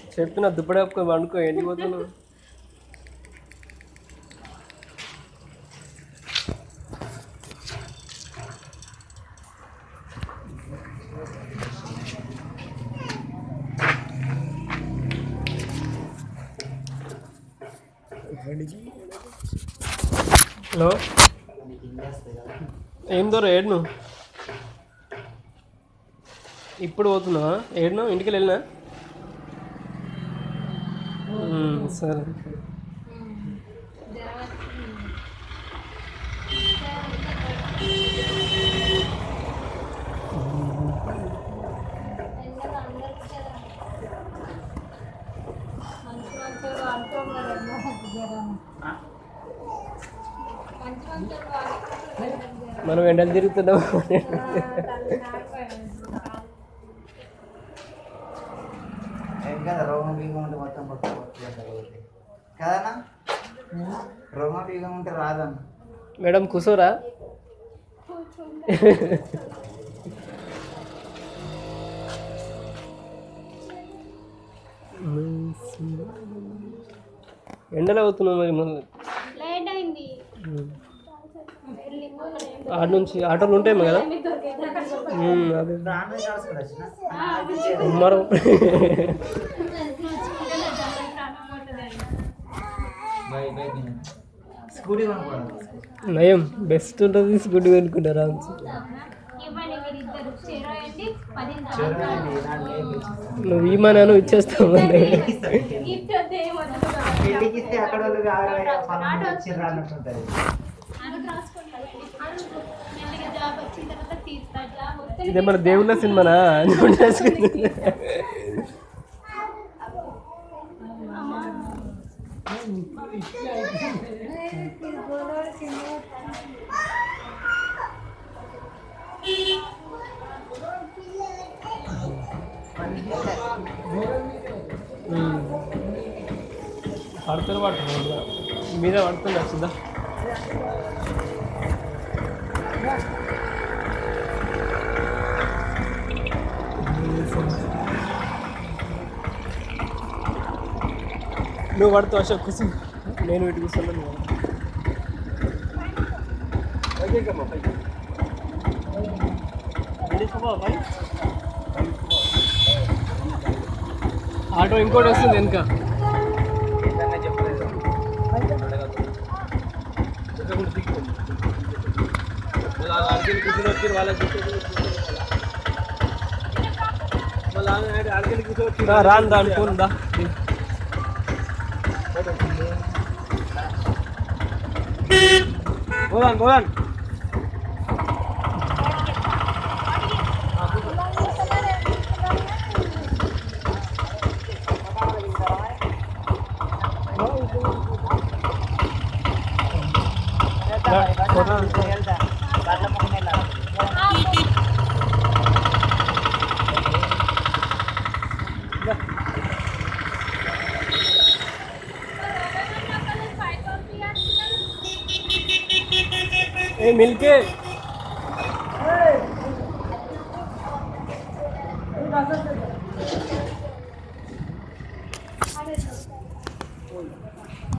చెప్పిన దుప్పటి వండుకో ఎండిపోతున్నావు హలో ఏం దూరం ఏడును ఇప్పుడు పోతున్నావా ఏడును ఇంటికి వెళ్ళినా ఉమ్, సరే మంచి మంచిగా అంటున్నారేమో జ్వరం మంచి మంచిగా మనం ఎండలు తిరుగుతున్నాం ఏం కదా రోగం బీగం ఉంటే మొత్తం పక్క పట్టుకుంటారు కదన్నా రోగం బీగం ఉంటే రాదన్న మేడం కూర్చోరా ఎండలు అవుతున్నావు మరి మళ్ళీ లేట్ అయింది ఆడ నుంచి ఆటోలు ఉంటాయేమో కదా ఉమ్, అదే రాను కాసుకొని వచ్చిన ఉమ్మరం బై బై స్కూటీ కొనుక్కోవాలి నయం బెస్ట్ ఉంటుంది స్కూటీ కొనుక్కుంటారా ఇవ్వండి మీరు ఇద్దరు చేరండి పది చూడండి నాకు ఏం తెచ్చిస్తాను. నువ్వు ఈ మనను ఇచ్చేస్తావు గిఫ్ట్ వద్దే వద్దు పెళ్ళికి ఇస్తే అక్కడ వాళ్ళు కావాలి పనులు ఇచ్చిర్రు అన్నట్టుంటది అడుగు రాసుకుంటారు మెల్లగా జాబ్ వచ్చిన తర్వాత తీస్తా జాబ్ వస్తే ఇదే మన దేవుళ్ళ సినిమానా నోట్ చేసుకుంది. ఉమ్. పడతారు పడుతున్నారు మీద పడుతున్నారు సుధా నువ్వు పడుతూ అశోక్ కూర్చో నేను వీటి కూర్చున్నాను నువ్వు పడు. ఆటో ఇంకోటి వస్తుంది వెనుక ఏంటన్నా చెప్పలేదు రాను రా అనుకుందా పోదాం పోదాం ఏ మిల్కే ఆ